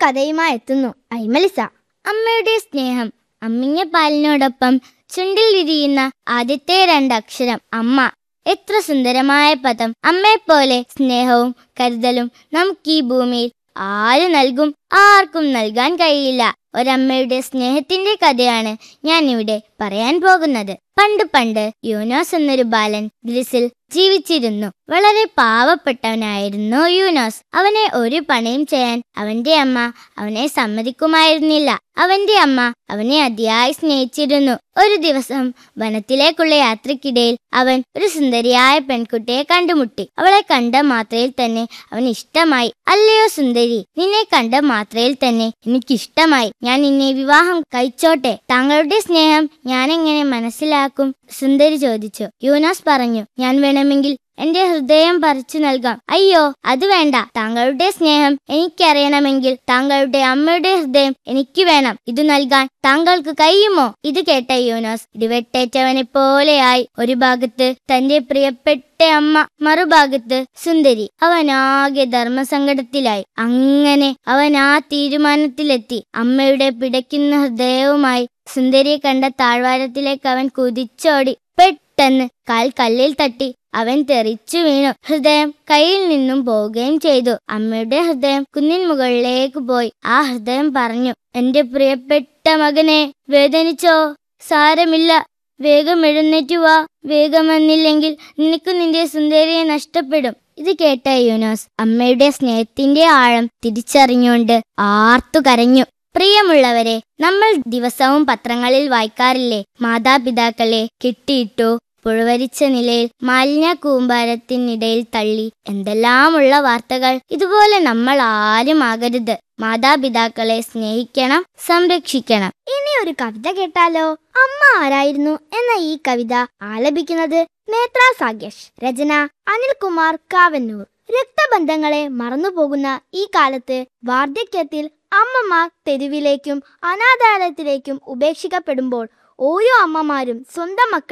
കഥയുമായി എത്തുന്നു ഐമലിസ അമ്മയുടെ സ്നേഹം അമ്മിഞ്ഞ പാലിനോടൊപ്പം ചുണ്ടിൽ വിരിയുന്ന ആദ്യത്തെ രണ്ടക്ഷരം അമ്മ എത്ര സുന്ദരമായ പദം അമ്മയെപ്പോലെ സ്നേഹവും കരുതലും നമുക്ക് ഈ ഭൂമിയിൽ ആര് നൽകും ആർക്കും നൽകാൻ കഴിയില്ല ഒരമ്മയുടെ സ്നേഹത്തിന്റെ കഥയാണ് ഞാൻ ഇവിടെ പറയാൻ പോകുന്നത് പണ്ട് പണ്ട് യൂനോസ് എന്നൊരു ബാലൻ ഗ്രിസിൽ ജീവിച്ചിരുന്നു വളരെ പാവപ്പെട്ടവനായിരുന്നു യൂനോസ് അവനെ ഒരു പണിയും ചെയ്യാൻ അവന്റെ അമ്മ അവനെ സമ്മതിക്കുമായിരുന്നില്ല അവന്റെ അമ്മ അവനെ അതിയായി സ്നേഹിച്ചിരുന്നു ഒരു ദിവസം വനത്തിലേക്കുള്ള യാത്രക്കിടയിൽ അവൻ ഒരു സുന്ദരിയായ പെൺകുട്ടിയെ കണ്ടുമുട്ടി അവളെ കണ്ട മാത്രയിൽ തന്നെ അവൻ ഇഷ്ടമായി അല്ലയോ സുന്ദരി നിന്നെ കണ്ട മാത്രയിൽ തന്നെ എനിക്കിഷ്ടമായി ഞാൻ നിന്നെ വിവാഹം കഴിച്ചോട്ടെ താങ്കളുടെ സ്നേഹം ഞാൻ എങ്ങനെ മനസ്സിലാക്കും സുന്ദരി ചോദിച്ചു യൂനാസ് പറഞ്ഞു ഞാൻ വേണമെങ്കിൽ എന്റെ ഹൃദയം പറിച്ചു നൽകാം അയ്യോ അത് വേണ്ട താങ്കളുടെ സ്നേഹം എനിക്കറിയണമെങ്കിൽ താങ്കളുടെ അമ്മയുടെ ഹൃദയം എനിക്ക് വേണം ഇത് നൽകാൻ താങ്കൾക്ക് കഴിയുമോ ഇത് കേട്ട യൂനോസ് ഇടിവെട്ടേറ്റവനെ പോലെയായി ഒരു ഭാഗത്ത് തന്റെ പ്രിയപ്പെട്ട അമ്മ മറുഭാഗത്ത് സുന്ദരി അവനാകെ ധർമ്മസങ്കടത്തിലായി അങ്ങനെ അവൻ ആ തീരുമാനത്തിലെത്തി അമ്മയുടെ പിടയ്ക്കുന്ന ഹൃദയവുമായി സുന്ദരിയെ കണ്ട താഴ്വാരത്തിലേക്ക് അവൻ കുതിച്ചോടി പെട്ടെന്ന് കാൽ കല്ലിൽ തട്ടി അവൻ തെറിച്ചു വീണു ഹൃദയം കയ്യിൽ നിന്നും പോവുകയും ചെയ്തു അമ്മയുടെ ഹൃദയം കുന്നിൻ മുകളിലേക്ക് പോയി ആ ഹൃദയം പറഞ്ഞു എന്റെ പ്രിയപ്പെട്ട മകനെ വേദനിച്ചോ സാരമില്ല വേഗം എഴുന്നേറ്റു വാ വേഗം വന്നില്ലെങ്കിൽ നിനക്ക് നിന്റെ സുന്ദരിയെ നഷ്ടപ്പെടും ഇത് കേട്ട യൂനോസ് അമ്മയുടെ സ്നേഹത്തിന്റെ ആഴം തിരിച്ചറിഞ്ഞുകൊണ്ട് ആർത്തു കരഞ്ഞു പ്രിയമുള്ളവരെ നമ്മൾ ദിവസവും പത്രങ്ങളിൽ വായിക്കാറില്ലേ മാതാപിതാക്കളെ കെട്ടിയിട്ടു പുഴവരിച്ച നിലയിൽ മാലിന്യ കൂമ്പാരത്തിനിടയിൽ തള്ളി എന്തെല്ലാമുള്ള വാർത്തകൾ ഇതുപോലെ നമ്മൾ ആരും ആകരുത് മാതാപിതാക്കളെ സ്നേഹിക്കണം സംരക്ഷിക്കണം ഇനി ഒരു കവിത കേട്ടാലോ അമ്മ ആരായിരുന്നു എന്ന ഈ കവിത ആലപിക്കുന്നത് നേത്ര സാഗേഷ് രചന അനിൽകുമാർ കാവന്നൂർ രക്തബന്ധങ്ങളെ മറന്നുപോകുന്ന ഈ കാലത്ത് വാർദ്ധക്യത്തിൽ അമ്മമാർ തെരുവിലേക്കും അനാഥാലയത്തിലേക്കും ഉപേക്ഷിക്കപ്പെടുമ്പോൾ ഓരോ അമ്മമാരും സ്വന്തം മക്കളെ